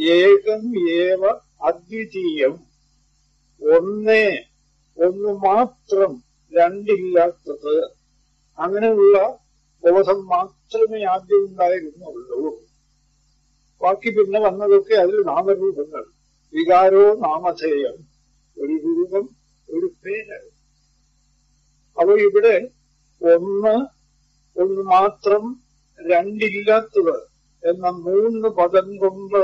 ഏകം ഏവ അദ്വിതീയം ഒന്നേ ഒന്ന് മാത്രം രണ്ടില്ലാത്തത് അങ്ങനെയുള്ള ബോധം മാത്രമേ ആദ്യം ഉണ്ടായിരുന്നുള്ളൂ ബാക്കി പിന്നെ വന്നതൊക്കെ അതിൽ നാമരൂപങ്ങൾ വികാരോ നാമധേയം ഒരു രൂപം ഒരു പേര് അപ്പൊ ഇവിടെ ഒന്ന് ഒന്ന് മാത്രം രണ്ടില്ലാത്തത് എന്ന മൂന്ന് പദം കൊണ്ട്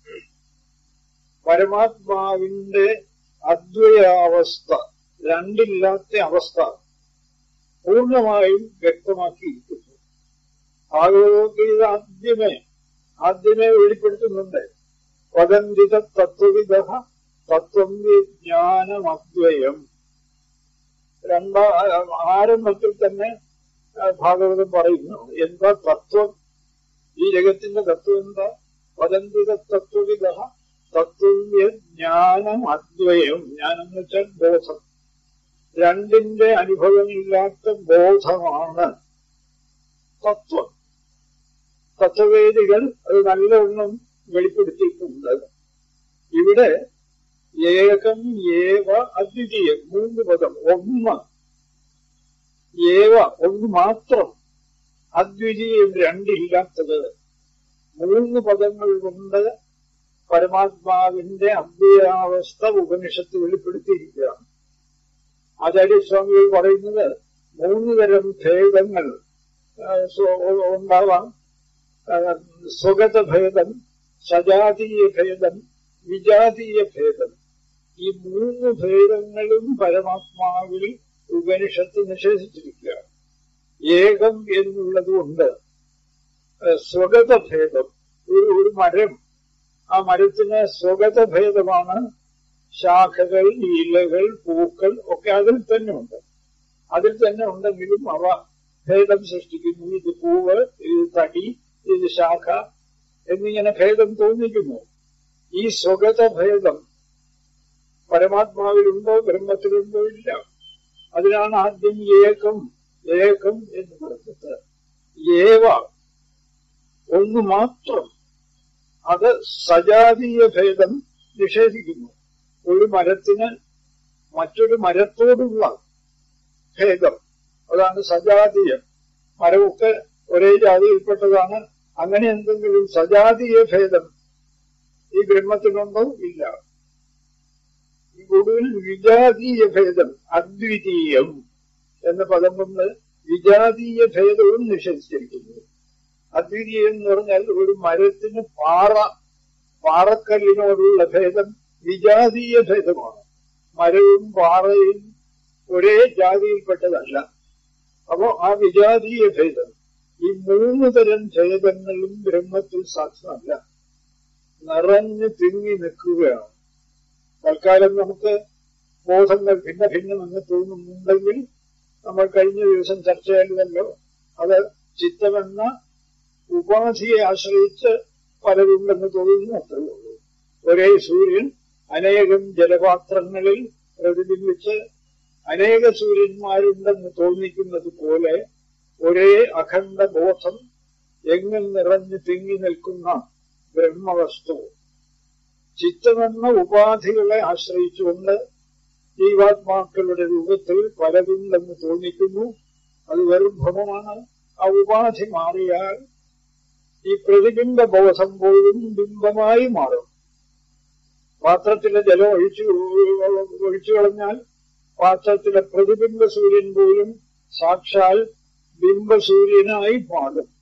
പരമാത്മാവിന്റെ അദ്വയാവസ്ഥ രണ്ടില്ലാത്ത അവസ്ഥ പൂർണ്ണമായും വ്യക്തമാക്കിയിരിക്കുന്നു ഭാഗവതഗീത ആദ്യമേ ആദ്യമേ വെളിപ്പെടുത്തുന്നുണ്ട് വദന്തിത തത്വവിദ തത്വം വിജ്ഞാനമദ്വയം രണ്ടാ ആരംഭത്തിൽ തന്നെ ആ, ഭാഗവതം പറയുന്നു എന്താ തത്വം ഈ ജഗത്തിന്റെ തത്വം എന്താ വദന്തിത തത്വവിദ തത്വം ജ്ഞാനം അദ്വയം ജ്ഞാനം എന്ന് വെച്ചാൽ ബോധം രണ്ടിന്റെ അനുഭവമില്ലാത്ത ബോധമാണ് തത്വം തത്വവേദികൾ അത് നല്ലവണ്ണം വെളിപ്പെടുത്തിയിട്ടുണ്ട് ഇവിടെ ഏകം ഏവ അദ്വിതീയം മൂന്ന് പദം ഒന്ന് ഏവ ഒന്ന് മാത്രം അദ്വിതീയം രണ്ടില്ലാത്തത് മൂന്ന് പദങ്ങൾ കൊണ്ട് പരമാത്മാവിന്റെ അദ്വയാവസ്ഥ ഉപനിഷത്ത് വെളിപ്പെടുത്തിയിരിക്കുകയാണ് ആചാര്യസ്വാമികൾ പറയുന്നത് മൂന്ന് തരം ഭേദങ്ങൾ ആ, സ്വ- ഉണ്ടാവാം ആ, സ്വഗത ഭേദം സജാതീയ ഭേദം വിജാതീയ ഭേദം ഈ മൂന്ന് ഭേദങ്ങളും പരമാത്മാവിൽ ഉപനിഷത്ത് നിഷേധിച്ചിരിക്കുകയാണ് ഏകം എന്നുള്ളത് കൊണ്ട് ആ, സ്വഗത ഭേദം ഒരു ഒരു മരം ആ മരത്തിന് സ്വഗത ഭേദമാണ് ശാഖകൾ ഇലകൾ പൂക്കൾ ഒക്കെ അതിൽ തന്നെ ഉണ്ട് അതിൽ തന്നെ ഉണ്ടെങ്കിലും അവ ഭേദം സൃഷ്ടിക്കുന്നു ഇത് പൂവ് ഇത് തടി ഇത് ശാഖ എന്നിങ്ങനെ ഭേദം തോന്നിക്കുന്നു ഈ സ്വഗത ഭേദം പരമാത്മാവിലുണ്ടോ ബ്രഹ്മത്തിലുണ്ടോ ഇല്ല അതിനാണ് ആദ്യം ഏകം ഏകം എന്ന് പറഞ്ഞത് ഏവ ഒന്ന് മാത്രം അത് സജാതീയ ഭേദം നിഷേധിക്കുന്നു ഒരു മരത്തിന് മറ്റൊരു മരത്തോടുള്ള ഭേദം അതാണ് സജാതീയം മരമൊക്കെ ഒരേ ജാതിയിൽപ്പെട്ടതാണ് അങ്ങനെ എന്തെങ്കിലും സജാതീയ ഭേദം ഈ ബ്രഹ്മത്തിനുണ്ടോ ഇല്ല ഈ ഒടുവിൽ വിജാതീയ ഭേദം അദ്വിതീയം എന്ന പദം കൊണ്ട് വിജാതീയ ഭേദവും നിഷേധിച്ചിരിക്കുന്നു അദ്വിതീയം എന്ന് പറഞ്ഞാൽ ഒരു മരത്തിന് പാറ പാറക്കല്ലിനോടുള്ള ഭേദം വിജാതീയ ഭേദമാണ് മരവും പാറയും ഒരേ ജാതിയിൽപ്പെട്ടതല്ല അപ്പോ ആ വിജാതീയ ഭേദം ഈ മൂന്ന് തരം ഭേദങ്ങളും ബ്രഹ്മത്തിൽ സാധ്യമല്ല നിറഞ്ഞു തിങ്ങി നിൽക്കുകയാണ് തൽക്കാലം നമുക്ക് ബോധങ്ങൾ ഭിന്ന ഭിന്നമെന്ന് തോന്നുന്നുണ്ടെങ്കിൽ നമ്മൾ കഴിഞ്ഞ ദിവസം ചർച്ച ചെയ്തല്ലോ അത് ചിത്തമെന്ന ഉപാധിയെ ആശ്രയിച്ച് പലരുണ്ടെന്ന് തോന്നുന്നു അത്രേ ഉള്ളൂ ഒരേ സൂര്യൻ അനേകം ജലപാത്രങ്ങളിൽ പ്രതിബിംബിച്ച് അനേക സൂര്യന്മാരുണ്ടെന്ന് തോന്നിക്കുന്നത് പോലെ ഒരേ അഖണ്ഡ ബോധം എങ്ങും നിറഞ്ഞു തിങ്ങി നിൽക്കുന്ന ബ്രഹ്മവസ്തു ചിത്തമെന്ന ഉപാധികളെ ആശ്രയിച്ചുകൊണ്ട് ജീവാത്മാക്കളുടെ രൂപത്തിൽ പലതുണ്ടെന്ന് തോന്നിക്കുന്നു അത് വെറും ഭ്രമമാണ് ആ ഉപാധി മാറിയാൽ ഈ പ്രതിബിംബ ബോധം പോലും ബിംബമായി മാറും പാത്രത്തിലെ ജലം ഒഴിച്ചു ഒഴിച്ചു കളഞ്ഞാൽ പാത്രത്തിലെ പ്രതിബിംബ സൂര്യൻ പോലും സാക്ഷാൽ ബിംബസൂര്യനായി മാറും